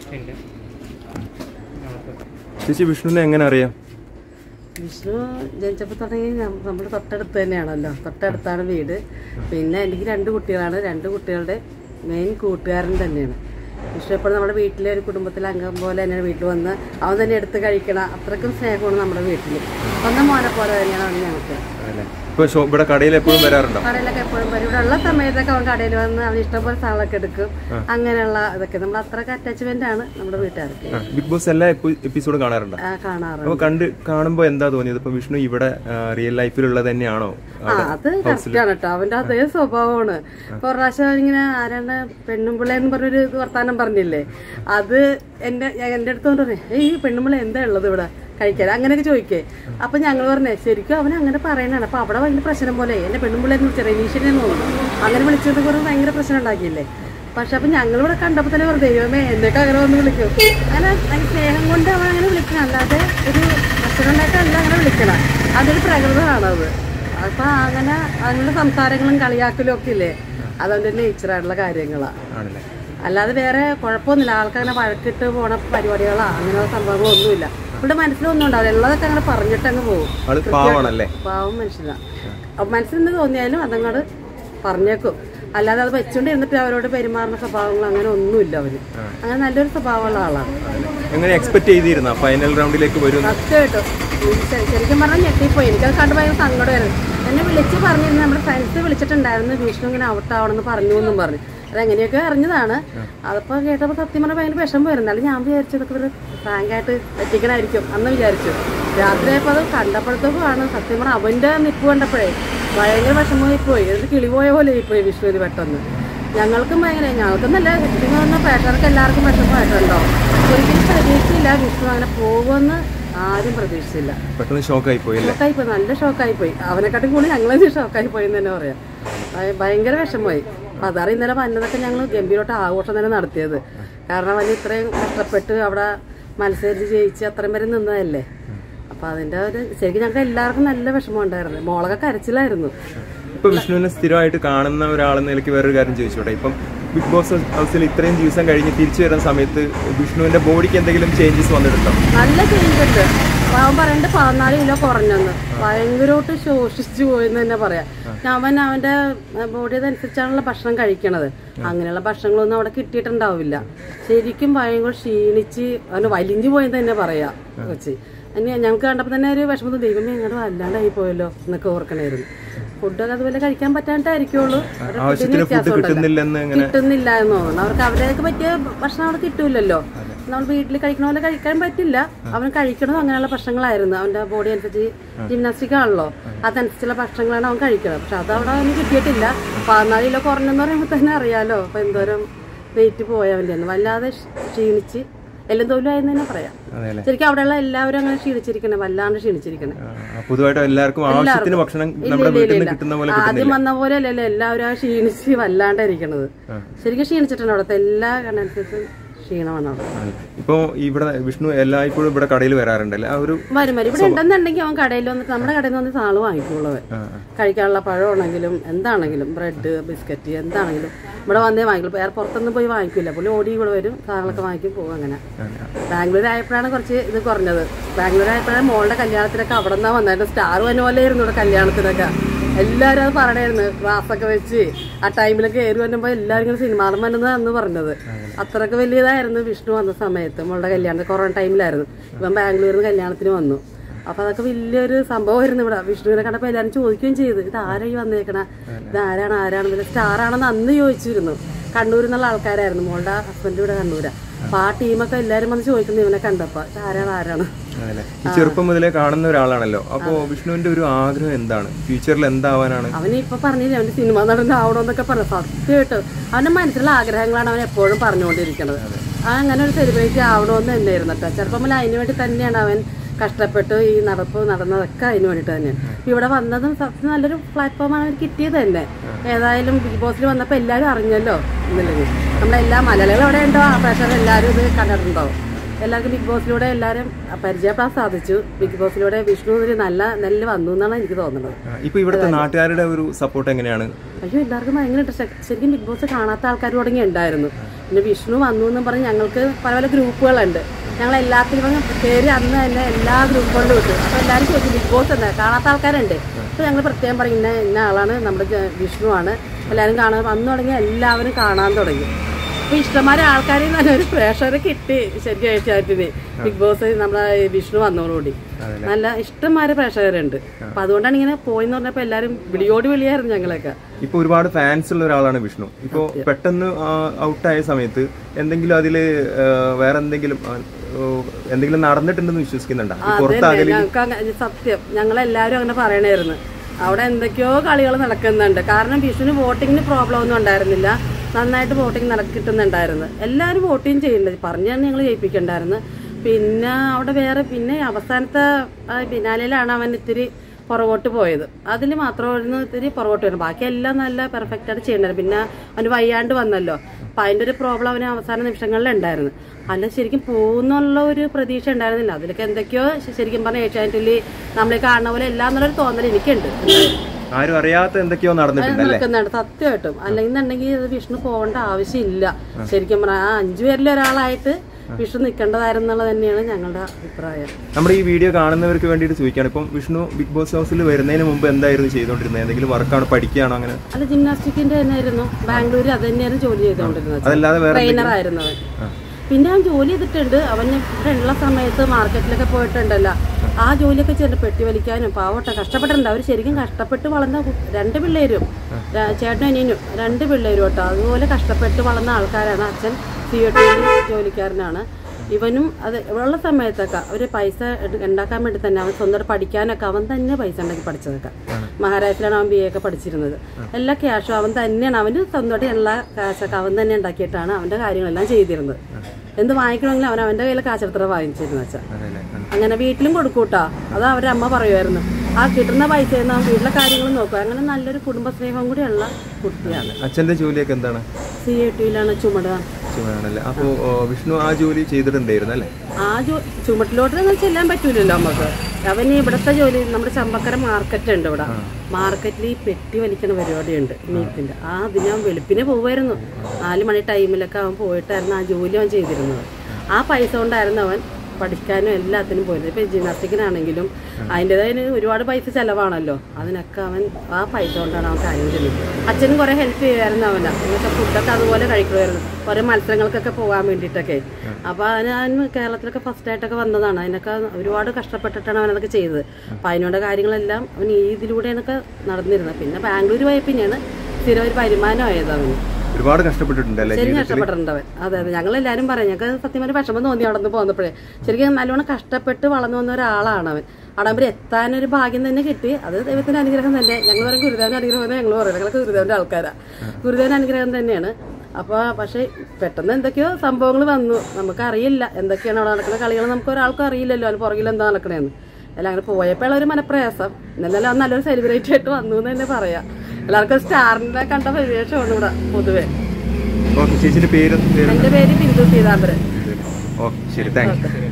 ഇല്ല ചേച്ചി വിഷ്ണുവിനെ എങ്ങനെ അറിയാം വിഷ്ണു ജനിച്ചപ്പോൾ തുടങ്ങി നമ്മുടെ തൊട്ടടുത്ത് തന്നെയാണല്ലോ തൊട്ടടുത്താണ് വീട് പിന്നെ എനിക്ക് രണ്ട് കുട്ടികളാണ് രണ്ട് കുട്ടികളുടെ മെയിൻ കൂട്ടുകാരൻ തന്നെയാണ് വിഷ്ണു എപ്പോഴും നമ്മുടെ വീട്ടിലെ ഒരു കുടുംബത്തിലെ അംഗം പോലെ തന്നെയാണ് വീട്ടിൽ വന്ന് അവൻ തന്നെ എടുത്ത് കഴിക്കണം അത്രക്കും സ്നേഹമാണ് നമ്മുടെ വീട്ടിൽ സ്വന്തം മോനെ പോലെ തന്നെയാണ് അവൻ ഞങ്ങൾക്ക് അല്ലേ ഇപ്പൊ ഷോ- ഇവിടെ കടയിൽ എപ്പോഴും വരാറുണ്ടോ കടയിലൊക്കെ എപ്പോഴും വരും ഇവിടെ ഉള്ള സമയത്തൊക്കെ അവൻ കടയിൽ വന്ന് അവൻ ഇഷ്ടംപോലെ സാധനങ്ങളൊക്കെ എടുക്കും അങ്ങനെയുള്ള ഇതൊക്കെ നമ്മൾ അത്രയ്ക്ക് അറ്റാച്ച്മെന്റ് ആണ് നമ്മുടെ വീട്ടുകാർക്ക് ആ, ബിഗ് ബോസ് എല്ലാ എപ്പിസോഡും കാണാറുണ്ടോ ആ, കാണാറുണ്ട് അപ്പൊ കണ്ട് കാണുമ്പോ എന്താ തോന്നിയത് ഇപ്പൊ വിഷ്ണു ഇവിടെ റിയൽ ലൈഫിലുള്ളത് തന്നെയാണോ ആ അത് കറക്റ്റാണ് കേട്ടോ അവന്റെ അതേ സ്വഭാവമാണ് ഇപ്പൊ ഒരു പ്രാവശ്യം ഇങ്ങനെ ആരാണ് പെണ്ണുമ്പിള്ള എന്ന് പറഞ്ഞൊരു ഇത് വർത്താനം പറഞ്ഞില്ലേ അത് എന്റെ എന്റെ അടുത്ത് കൊണ്ട് പറഞ്ഞു "ഏയ്, ഈ പെണ്ണുമ്പിള്ള എന്താ ഉള്ളത് ഇവിടെ കഴിക്കാൻ അങ്ങനെയൊക്കെ ചോദിക്കേ അപ്പൊ ഞങ്ങൾ പറഞ്ഞേ ശരിക്കും അവൻ അങ്ങനെ പറയണാണ് അപ്പൊ അവിടെ ഭയങ്കര പ്രശ്നം പോലെ എന്റെ പെണ്ണുമ്പിള്ള എന്ന് വിളിച്ചത് റെനീഷിനെ തോന്നുന്നു അങ്ങനെ വിളിച്ചത് കുറെ ഭയങ്കര പ്രശ്നം ഉണ്ടാക്കിയില്ലേ പക്ഷെ അപ്പൊ ഞങ്ങൾ ഇവിടെ കണ്ടപ്പോ തന്നെ പറഞ്ഞു ദൈവമേ എന്നൊക്കെ അങ്ങനെ വന്ന് വിളിക്കും അങ്ങനെ അതിന് സ്നേഹം കൊണ്ട് അവൻ അങ്ങനെ വിളിക്കണം അല്ലാതെ ഒരു പ്രശ്നം ഉണ്ടായിട്ടല്ല അങ്ങനെ വിളിക്കണം അതൊരു പ്രകൃതമാണത് അപ്പൊ അങ്ങനെ അങ്ങനെ സംസാരങ്ങളും കളിയാക്കലും ഒക്കെ ഇല്ലേ അതവന്റെ നേച്ചറായിട്ടുള്ള കാര്യങ്ങളാണ് ആണല്ലേ അല്ലാതെ വേറെ കുഴപ്പമൊന്നുമില്ല ആൾക്കങ്ങനെ വഴക്കിട്ട് പോണ പരിപാടികളോ അങ്ങനെയുള്ള സംഭവങ്ങളൊന്നുമില്ല ഇവിടെ മനസ്സിലൊന്നും ഉണ്ടാവില്ല ഉള്ളതൊക്കെ അങ്ങനെ പറഞ്ഞിട്ട് അങ്ങ് പോകും ആള് പാവാണല്ലേ പാവം മനുഷ്യനാ അപ്പൊ മനസ്സിൽ നിന്ന് തോന്നിയാലും അതങ്ങോട്ട് പറഞ്ഞേക്കും അല്ലാതെ അത് വെച്ചോണ്ടിരുന്നിട്ട് അവരോട് പെരുമാറുന്ന സ്വഭാവങ്ങൾ അങ്ങനെ ഒന്നുമില്ല അവര് അങ്ങനെ നല്ലൊരു സ്വഭാവമുള്ള ആളാണ് എങ്ങനെ എക്സ്പെക്ട് ചെയ്തിരുന്ന ഫൈനൽ റൗണ്ടിലേക്ക് വരും സത്യമായിട്ടും ശ- ശരിക്കും പറഞ്ഞാൽ ഞെട്ടിപ്പോയി എനിക്കത് കണ്ട് ഭയങ്കര സങ്കടമായിരുന്നു എന്നെ വിളിച്ച് പറഞ്ഞിരുന്നു നമ്മുടെ ഫ്രണ്ട്സ് വിളിച്ചിട്ടുണ്ടായിരുന്നു വിഷ്ണു ഇങ്ങനെ ഔട്ട് ആവണമെന്ന് പറഞ്ഞു എന്നും പറഞ്ഞു അതെങ്ങനെയൊക്കെ അറിഞ്ഞതാണ് അതിപ്പോൾ കേട്ടപ്പോൾ സത്യം പറഞ്ഞാൽ ഭയങ്കര വിഷമം വരുന്നു അല്ലെങ്കിൽ ഞാൻ വിചാരിച്ചു ഇതൊക്കെ ഒരു ഫ്രാങ്കായിട്ട് പറ്റിക്കണായിരിക്കും അന്ന് വിചാരിച്ചു രാത്രി ആയപ്പോൾ അത് കണ്ടപ്പോഴത്തേക്കുമാണ് സത്യം പറഞ്ഞാൽ അവൻ്റെ നിപ്പ് കണ്ടപ്പോഴേ ഭയങ്കര വിഷമമായി പോയി ഒരു കിളി പോയ പോലെ ആയിപ്പോയി വിഷ്ണുവിന് പെട്ടെന്ന് ഞങ്ങൾക്കും ഭയങ്കര ഞങ്ങൾക്കെന്നല്ല ശരിക്കും പറഞ്ഞാൽ പ്രേക്ഷകർക്ക് എല്ലാവർക്കും വിഷമമായിട്ടുണ്ടോ ഒരിക്കലും പ്രതീക്ഷയില്ല വിഷ്ണു അങ്ങനെ പോകുമെന്ന് ആരും പ്രതീക്ഷിച്ചില്ല പെട്ടെന്ന് ഷോക്കായി പോയി അല്ലേ ഷോക്കായി പോയി നല്ല ഷോക്കായി പോയി അവനെക്കാട്ടും കൂടി ഞങ്ങളെ ഷോക്കായി പോയി എന്ന് തന്നെ പറയാം ഭയ- ഭയങ്കര വിഷമമായി അപ്പൊ അതാണ് ഇന്നലെ വന്നതൊക്കെ ഞങ്ങൾ ഗംഭീരമായിട്ട് ആഘോഷം തന്നെ നടത്തിയത് കാരണം അവന് ഇത്രയും കഷ്ടപ്പെട്ട് അവിടെ മത്സരിച്ച് ജയിച്ച് അത്രയും വരെ നിന്നതല്ലേ അപ്പൊ അതിന്റെ ഒരു ശരിക്കും ഞങ്ങൾക്ക് എല്ലാവർക്കും നല്ല വിഷമം ഉണ്ടായിരുന്നു മോളൊക്കെ കരച്ചിലായിരുന്നു ഇപ്പൊ വിഷ്ണുവിനെ സ്ഥിരമായിട്ട് കാണുന്ന ഒരാളെന്ന നിലയ്ക്ക് വേറൊരു കാര്യം ചോദിച്ചോട്ടെ ഇപ്പം ബിഗ് ബോസ് ഹൗസിൽ ഇത്രയും ദിവസം കഴിഞ്ഞ് തിരിച്ചു വരുന്ന സമയത്ത് വിഷ്ണുവിന്റെ ബോഡിക്ക് എന്തെങ്കിലും ചേഞ്ചസ് വന്നിട്ടുണ്ടോ നല്ല ചേഞ്ച് ഉണ്ട് അവൻ പറയണ്ട് പതിനാല് കിലോ കുറഞ്ഞെന്ന് ഭയങ്കരമായിട്ട് ശോഷിച്ചു പോയെന്ന് തന്നെ പറയാം അവൻ അവന്റെ ബോഡി അനുസരിച്ചാണല്ലോ ഭക്ഷണം കഴിക്കണത് അങ്ങനെയുള്ള ഭക്ഷണങ്ങളൊന്നും അവിടെ കിട്ടിയിട്ടുണ്ടാവില്ല ശരിക്കും ഭയങ്കര ക്ഷീണിച്ച് അവന് വലിഞ്ഞു പോയെന്ന് തന്നെ പറയാം വെച്ച് ഇനി ഞങ്ങൾക്ക് കണ്ടപ്പോൾ തന്നെ ഒരു വിഷമം ദൈവമേ ഞങ്ങളുടെ വല്ലാണ്ടായി പോയല്ലോ എന്നൊക്കെ ഓർക്കണായിരുന്നു ഫുഡൊക്കെ അതുപോലെ കഴിക്കാൻ പറ്റാണ്ടായിരിക്കുള്ളൂ അവരുടെ ഫുഡിന് ആവശ്യത്തിന് ഫുഡ് വ്യത്യാസം ഉണ്ടല്ലോ. കിട്ടുന്നില്ലെന്ന് അങ്ങനെ കിട്ടുന്നില്ല എന്ന് തോന്നുന്നു അവർക്ക് അവരൊക്കെ പറ്റിയ ഭക്ഷണം അവിടെ കിട്ടൂലല്ലോ നമ്മൾ വീട്ടിൽ കഴിക്കണ പോലെ കഴിക്കാൻ പറ്റില്ല അവൻ കഴിക്കണതും അങ്ങനെയുള്ള ഭക്ഷണങ്ങളായിരുന്നു അവന്റെ ബോഡി അനുസരിച്ച് ജിംനാസ്റ്റിക് ആണല്ലോ അതനുസരിച്ചുള്ള ഭക്ഷണങ്ങളാണ് അവൻ കഴിക്കുന്നത് പക്ഷെ അത് അവിടെ അവന് കിട്ടിയിട്ടില്ല പതിനാല് കിലോ കുറഞ്ഞെന്ന് പറയുമ്പോൾ തന്നെ അറിയാലോ അപ്പൊ എന്തോരം വെയിറ്റ് പോയവൻ്റെ വല്ലാതെ ക്ഷ- ക്ഷീണിച്ച് എല്ലാം തോലുമായെന്ന് തന്നെ പറയാം അതെ അല്ലേ ശരിക്കും അവിടെയുള്ള എല്ലാവരും അങ്ങനെ ക്ഷീണിച്ചിരിക്കണേ വല്ലാണ്ട് ക്ഷീണിച്ചിരിക്കണേ ആ, പൊതുവായിട്ട് എല്ലാവർക്കും ആവശ്യത്തിന് ഭക്ഷണം ഇല്ല, നമ്മുടെ ഇല്ല, വീട്ടിൽ ഇല്ല, നിന്ന് ഇല്ല. കിട്ടുന്ന പോലെ ആദ്യം വന്ന പോലെ അല്ലല്ലോ എല്ലാവരും ആ ക്ഷീണിച്ച് വല്ലാണ്ടിരിക്കണത് ശരിക്കും ക്ഷീണിച്ചിട്ടുണ്ട് അവിടുത്തെ എല്ലാ കണ്ടൻസസും ക്ഷീണമാണ് അവിടെ ഇപ്പൊ ഇവിടെ വിഷ്ണു എല്ലായ്പ്പോഴും ഇവിടെ കടയിൽ വരാറുണ്ടല്ലേ ആ ഒരു വരും വരും ഇവിടെ ഉണ്ടെന്നുണ്ടെങ്കിൽ അവൻ കടയിൽ വന്നിട്ട് നമ്മുടെ കടയിൽ നിന്ന് വന്നിട്ട് സാധനം വാങ്ങിക്കുള്ളൂ അവൻ ആ, കഴിക്കാനുള്ള പഴമാണെങ്കിലും എന്താണെങ്കിലും ബ്രെഡ് ബിസ്ക്കറ്റ് എന്താണെങ്കിലും ഇവിടെ വന്നേ വാങ്ങിക്കുള്ളൂ വേറെ പുറത്തൊന്നും പോയി വാങ്ങിക്കില്ല പുള്ളി ഓടി ഇവിടെ വരും സാധനങ്ങളൊക്കെ വാങ്ങിക്കും പോകും അങ്ങനെ ബാംഗ്ലൂർ ആയപ്പോഴാണ് കുറച്ച് ഇത് കുറഞ്ഞത് ബാംഗ്ലൂർ ആയപ്പോഴാണ് മോളുടെ കല്യാണത്തിനൊക്കെ അവിടെ നിന്നാണ് വന്നായിരുന്നു സ്റ്റാർ വന്ന പോലെ ആയിരുന്നു ഇവിടെ കല്യാണത്തിനൊക്കെ എല്ലാവരും അത് പറയണായിരുന്നു ക്ലാസ്സൊക്കെ വെച്ച് ആ ടൈമിലൊക്കെ കയറി വരുമ്പോൾ എല്ലാവരും ഇങ്ങനെ സിനിമാളം വന്നതെന്ന് പറഞ്ഞത് അത്രയൊക്കെ വലിയതായിരുന്നു വിഷ്ണു വന്ന സമയത്ത് മോളുടെ കല്യാണത്തിന് കൊറോണ ടൈമിലായിരുന്നു ഇവൻ ബാംഗ്ലൂരിൽ നിന്ന് കല്യാണത്തിന് വന്നു അപ്പൊ അതൊക്കെ വലിയൊരു സംഭവമായിരുന്നു ഇവിടെ വിഷ്ണുവിനെ കണ്ടപ്പോ എല്ലാവരും ചോദിക്കുകയും ചെയ്തു ഇത് ആരാ ഈ വന്നേക്കണ ഇത് ആരാണ് ആരാണ് പിന്നെ സ്റ്റാർ ആണെന്ന് അന്ന് ചോദിച്ചിരുന്നു കണ്ണൂരിൽ നിന്നുള്ള ആൾക്കാരായിരുന്നു മോളുടെ ഹസ്ബൻഡ് ഇവിടെ കണ്ണൂരാ അപ്പൊ ആ ടീമൊക്കെ എല്ലാവരും വന്ന് ചോദിക്കുന്നു ഇവനെ കണ്ടപ്പോ ഇത് ആരാണ് ആരാണ് അതല്ലേ ഈ ചെറുപ്പം മുതലേ കാണുന്ന ഒരാളാണല്ലോ അപ്പോ വിഷ്ണുവിന്റെ ഒരു ആഗ്രഹം എന്താണ് ഫ്യൂച്ചറിൽ എന്താവാനാണ് അവന് ഇപ്പൊ പറഞ്ഞില്ലേ അവന്റെ സിനിമ നടനാവണമെന്നൊക്കെ പറഞ്ഞു സത്യമായിട്ട് അവന്റെ മനസ്സിലുള്ള ആഗ്രഹങ്ങളാണ് അവൻ എപ്പോഴും പറഞ്ഞുകൊണ്ടിരിക്കുന്നത് ആ അങ്ങനെ ഒരു സെലിബ്രിറ്റി ആവണമെന്ന് തന്നെയായിരുന്നു കേട്ടോ ചെറുപ്പം മുതൽ അതിന് വേണ്ടി തന്നെയാണ് അവൻ കഷ്ടപ്പെട്ട് ഈ നടപ്പ് നടന്നതൊക്കെ അതിന് വേണ്ടിയിട്ട് തന്നെയാണ് ഇപ്പൊ ഇവിടെ വന്നതും സത്യം നല്ലൊരു പ്ലാറ്റ്ഫോമാണ് അവന് കിട്ടിയത് തന്നെ ഏതായാലും ബിഗ് ബോസിൽ വന്നപ്പോൾ എല്ലാവരും അറിഞ്ഞല്ലോ എന്നില്ലെങ്കിൽ നമ്മളെല്ലാ മലയാളികൾ അവിടെ ഉണ്ടോ ആ പ്രേക്ഷകർ എല്ലാവരും ഇത് കണ്ടിട്ടുണ്ടാവും എല്ലാവർക്കും ബിഗ് ബോസിലൂടെ എല്ലാവരും പരിചയപ്പെടാൻ സാധിച്ചു ബിഗ് ബോസിലൂടെ വിഷ്ണു ഒരു നല്ല നെല്ല് വന്നു എന്നാണ് എനിക്ക് തോന്നുന്നത് ആ, ഇപ്പൊ ഇവിടുത്തെ നാട്ടുകാരുടെ ഒരു സപ്പോർട്ട് എങ്ങനെയാണ് അയ്യോ എല്ലാവർക്കും ഭയങ്കര ഇൻട്രസ്റ്റ് ശരിക്കും ബിഗ് ബോസ് കാണാത്ത ആൾക്കാർ തുടങ്ങി ഉണ്ടായിരുന്നു പിന്നെ വിഷ്ണു വന്നു എന്നും പറഞ്ഞ് ഞങ്ങൾക്ക് പല പല ഗ്രൂപ്പുകളുണ്ട് ഞങ്ങൾ എല്ലാത്തിലും കയറി അന്ന് തന്നെ എല്ലാ ഗ്രൂപ്പുകളിലും ഇട്ടു അപ്പോൾ എല്ലാവരും ചോദിച്ചു ബിഗ് ബോസ് എന്താ കാണാത്ത ആൾക്കാരുണ്ട് അപ്പോൾ ഞങ്ങൾ പ്രത്യേകം പറയും ഇന്ന ഇന്ന ആളാണ് നമ്മുടെ ജ- വിഷ്ണു ആണ് എല്ലാവരും കാണാൻ വന്നു തുടങ്ങി എല്ലാവരും കാണാൻ തുടങ്ങി അപ്പോൾ ഇഷ്ടംമാരെ ആൾക്കാരെ നല്ലൊരു പ്രേക്ഷകരെ കിട്ടി ശരിക്കും ഏഷ്യാറ്റിന് ബിഗ് ബോസ് നമ്മളെ വിഷ്ണു വന്നതോടുകൂടി നല്ല ഇഷ്ടംമാരെ പ്രേക്ഷകരുണ്ട് അപ്പൊ അതുകൊണ്ടാണ് ഇങ്ങനെ പോയെന്ന് പറഞ്ഞപ്പോ എല്ലാരും വിളിയോട് വിളിയായിരുന്നു ഞങ്ങളൊക്കെ ഇപ്പൊ ഒരുപാട് ഫാൻസ് ഉള്ള ഒരാളാണ് വിഷ്ണു ഇപ്പോ പെട്ടെന്ന് ഔട്ടായ സമയത്ത് എന്തെങ്കിലും അതില് ആ, വേറെ എന്തെങ്കിലും ആ, ഓ, എന്തെങ്കിലും നടന്നിട്ടുണ്ടെന്ന് വിശ്വസിക്കുന്നുണ്ടോ ഈ പുറത്താകല് ഞങ്ങൾക്ക് അങ്ങ- സത്യം ഞങ്ങളെല്ലാവരും അങ്ങനെ പറയണായിരുന്നു അവിടെ എന്തൊക്കെയോ കളികൾ നടക്കുന്നുണ്ട് കാരണം വിഷുവിന് വോട്ടിങ്ങിന് പ്രോബ്ലം ഒന്നും ഉണ്ടായിരുന്നില്ല നന്നായിട്ട് വോട്ടിംഗ് നട കിട്ടുന്നുണ്ടായിരുന്നു എല്ലാവരും വോട്ടിങ് ചെയ്യുന്നുണ്ട് പറഞ്ഞാണ് ഞങ്ങൾ ജയിപ്പിക്കണ്ടായിരുന്നു പിന്നെ അവിടെ വേറെ പിന്നെ അവസാനത്തെ ആ, പിന്നാലെയിലാണ് അവൻ ഇത്തിരി പുറകോട്ട് പോയത് അതിൽ മാത്രമായിരുന്നു ഇത്തിരി പുറകോട്ട് വരുന്നത് ബാക്കി എല്ലാം നല്ല പെർഫെക്റ്റ് ആയിട്ട് ചെയ്യണ്ടായിരുന്നു പിന്നെ അവന് വയ്യാണ്ട് വന്നല്ലോ അപ്പം അതിൻ്റെ ഒരു പ്രോബ്ലം അവന് അവസാന നിമിഷങ്ങളിൽ ഉണ്ടായിരുന്നു അല്ല ശരിക്കും പോകുന്നുള്ള ഒരു പ്രതീക്ഷ ഉണ്ടായിരുന്നില്ല അതിലൊക്കെ എന്തൊക്കെയോ ശ- ശരിക്കും പറഞ്ഞ ഏഷ്യാനെറ്റിൽ നമ്മളെ കാണുന്ന പോലെ എല്ലാം എന്നുള്ളൊരു തോന്നൽ എനിക്കുണ്ട് ആരും അറിയാത്ത എന്തൊക്കെയോ നടന്നിട്ടുണ്ട് അല്ലേ നടക്കുന്നുണ്ട് സത്യമായിട്ടും അല്ലെന്നുണ്ടെങ്കിൽ ഇത് വിഷ്ണു പോകേണ്ട ആവശ്യമില്ല ശരിക്കും പറഞ്ഞാൽ ആ അഞ്ചു പേരിൽ ഒരാളായിട്ട് വിഷ്ണു നിൽക്കേണ്ടതായിരുന്നു എന്നുള്ളത് തന്നെയാണ് ഞങ്ങളുടെ അഭിപ്രായം നമ്മുടെ ഈ വീഡിയോ കാണുന്നവർക്ക് വേണ്ടിയിട്ട് ചോദിക്കുകയാണ് ഇപ്പം വിഷ്ണു ബിഗ് ബോസ് ഹൗസിൽ വരുന്നതിന് മുമ്പ് എന്തായിരുന്നു ചെയ്തുകൊണ്ടിരുന്നത് എന്തെങ്കിലും വർക്കാണോ പഠിക്കുകയാണോ അങ്ങനെ അല്ല ജിംനാസ്റ്റിക്കിന്റെ തന്നെയായിരുന്നു ബാംഗ്ലൂർ അത് തന്നെയായിരുന്നു ജോലി ചെയ്തുകൊണ്ടിരുന്നത് അതല്ലാതെ വേറെ ട്രെയിനർ ആയിരുന്നു അവൻ പിന്നെ അവൻ ജോലി ചെയ്തിട്ടുണ്ട് അവൻ ഇവിടെ ഉള്ള സമയത്ത് മാർക്കറ്റിലൊക്കെ പോയിട്ടുണ്ടല്ലോ ആ ജോലിയൊക്കെ ചെയ്തിട്ട് പെട്ടി വലിക്കാനും പാവട്ടെ കഷ്ടപ്പെട്ടിട്ടുണ്ട് അവർ ശരിക്കും കഷ്ടപ്പെട്ട് വളർന്ന കു- രണ്ട് പിള്ളേരും ര- ചേട്ടനും അനിയനും രണ്ട് പിള്ളേരും കേട്ടോ അതുപോലെ കഷ്ടപ്പെട്ട് വളർന്ന ആൾക്കാരാണ് അച്ഛൻ സി ഒ ടിയിൽ ജോലിക്കാരനാണ് ഇവനും അത് ഇവിടെയുള്ള സമയത്തൊക്കെ ഒരു പൈസ എടു- ഉണ്ടാക്കാൻ വേണ്ടി തന്നെ അവൻ സ്വന്തമായിട്ട് പഠിക്കാനൊക്കെ അവൻ തന്നെ പൈസ ഉണ്ടാക്കി പഠിച്ചതൊക്കെ മഹാരാഷ്ട്രയിലാണ് അവൻ ബി എ ഒക്കെ പഠിച്ചിരുന്നത് എല്ലാ ക്യാഷും അവൻ തന്നെയാണ് അവന് സ്വന്തമായിട്ട് എല്ലാ കാശൊക്കെ അവൻ തന്നെ ഉണ്ടാക്കിയിട്ടാണ് അവന്റെ കാര്യങ്ങളെല്ലാം ചെയ്തിരുന്നത് എന്ത് വാങ്ങിക്കണമെങ്കിലും അവൻ അവന്റെ കയ്യിൽ കാശെടുത്ര വാങ്ങിച്ചിരുന്നു വെച്ചാൽ അതെല്ലേ ആ. അങ്ങനെ വീട്ടിലും കൊടുക്കൂട്ടാ അത് അവരുടെ അമ്മ പറയുമായിരുന്നു ആ കിട്ടുന്ന പൈസയിൽ നിന്ന് അവൻ വീട്ടിലെ കാര്യങ്ങൾ നോക്കുക അങ്ങനെ നല്ലൊരു കുടുംബ സ്നേഹം കൂടിയുള്ള കുട്ടിയാണ് അച്ഛന്റെ ജോലിയൊക്കെ എന്താണ് സി എ ടിയിലാണ് ചുമടുക ആണല്ലേ അപ്പോൾ വിഷ്ണു ആ ജോലി ചെയ്തിട്ടുണ്ടായിരുന്നു അല്ലേ ആ ജോ ചുമട്ടിലോട്ട് ചെല്ലാൻ പറ്റൂലല്ലോ നമുക്ക് അവന് ഇവിടുത്തെ ജോലി നമ്മുടെ ചമ്പക്കര മാർക്കറ്റ് ഉണ്ട് ഇവിടെ മാർക്കറ്റിൽ ഈ പെട്ടി വലിക്കണ പരിപാടിയുണ്ട് മീറ്റിന്റെ ആ അതിന് അവൻ വെളുപ്പിനെ പോകുമായിരുന്നു നാല് മണി ടൈമിലൊക്കെ അവൻ പോയിട്ടായിരുന്നു ആ ജോലി അവൻ ചെയ്തിരുന്നത് ആ പൈസ കൊണ്ടായിരുന്നു അവൻ പഠിക്കാനും എല്ലാത്തിനും പോയത് ഇപ്പൊ ജിംനാസ്റ്റിക്കിനാണെങ്കിലും അതിൻ്റെതായ ഒരുപാട് പൈസ ചെലവാണല്ലോ അതിനൊക്കെ അവൻ ആ പൈസ കൊണ്ടാണ് അവൻ കാര്യം ചെയ്യുന്നത് അച്ഛനും കുറെ ഹെൽപ്പ് ചെയ്യുമായിരുന്നു അവനാ ഇങ്ങനത്തെ ഫുഡൊക്കെ അതുപോലെ കഴിക്കുമായിരുന്നു കുറെ മത്സരങ്ങൾക്കൊക്കെ പോകാൻ വേണ്ടിയിട്ടൊക്കെ അപ്പൊ അതിന് അവൻ കേരളത്തിലൊക്കെ ഫസ്റ്റ് ആയിട്ടൊക്കെ വന്നതാണ് അതിനൊക്കെ ഒരുപാട് കഷ്ടപ്പെട്ടിട്ടാണ് അവൻ അതൊക്കെ ചെയ്തത് അപ്പൊ അതിനോട് കാര്യങ്ങളെല്ലാം അവൻ ഈ ഇതിലൂടെയൊക്കെ നടന്നിരുന്നത് പിന്നെ ബാംഗ്ലൂർ പോയ പിന്നെയാണ് സ്ഥിരം ഒരു വരുമാനമായത് അവന് ഒരുപാട് കഷ്ടപ്പെട്ടിട്ടുണ്ടല്ലേ ശരിക്കും കഷ്ടപ്പെട്ടിട്ടുണ്ട് അവൻ അതെ അതെ ഞങ്ങൾ എല്ലാവരും പറയും ഞങ്ങൾക്ക് സത്യം പറഞ്ഞ വിഷമം തോന്നി അവിടെ നിന്ന് പോന്നപ്പോഴേ ശരിക്കും നല്ലോണം കഷ്ടപ്പെട്ട് വളർന്നു വന്ന ഒരാളാണ് അവൻ അവിടെ വരെ എത്താനൊരു ഭാഗ്യം തന്നെ കിട്ടി അത് ദൈവത്തിന്റെ അനുഗ്രഹം തന്നെ ഞങ്ങൾ പറയും ഗുരുദേവന്റെ അനുഗ്രഹം തന്നെ ഞങ്ങൾ പറയും ഞങ്ങളൊക്കെ ഗുരുദേവന്റെ ആൾക്കാരാ ഗുരുദേവന്റെ അനുഗ്രഹം തന്നെയാണ് അപ്പോൾ പക്ഷേ പെട്ടെന്ന് എന്തൊക്കെയോ സംഭവങ്ങൾ വന്നു നമുക്കറിയില്ല എന്തൊക്കെയാണ് അവിടെ നടക്കുന്ന കളികൾ നമുക്ക് ഒരാൾക്കും അറിയില്ലല്ലോ അതിന് പുറകിൽ എന്താ നടക്കണേന്ന് അല്ല അങ്ങനെ പോയപ്പോഴുള്ള ഒരു മനപ്രയാസം എന്നാലും അത് നല്ലൊരു സെലിബ്രേറ്റ് ആയിട്ട് വന്നു എന്ന് തന്നെ പറയാം എല്ലാവർക്കും സ്റ്റാറിനെ കണ്ട പരിവേഷമാണ് ഇവിടെ പൊതുവെ ഓക്കെ ചേച്ചിന്റെ പേര് പേര് എന്റെ പേര് ബിന്ദു സീതാംബരൻ ഓക്കെ ശരി താങ്ക് യു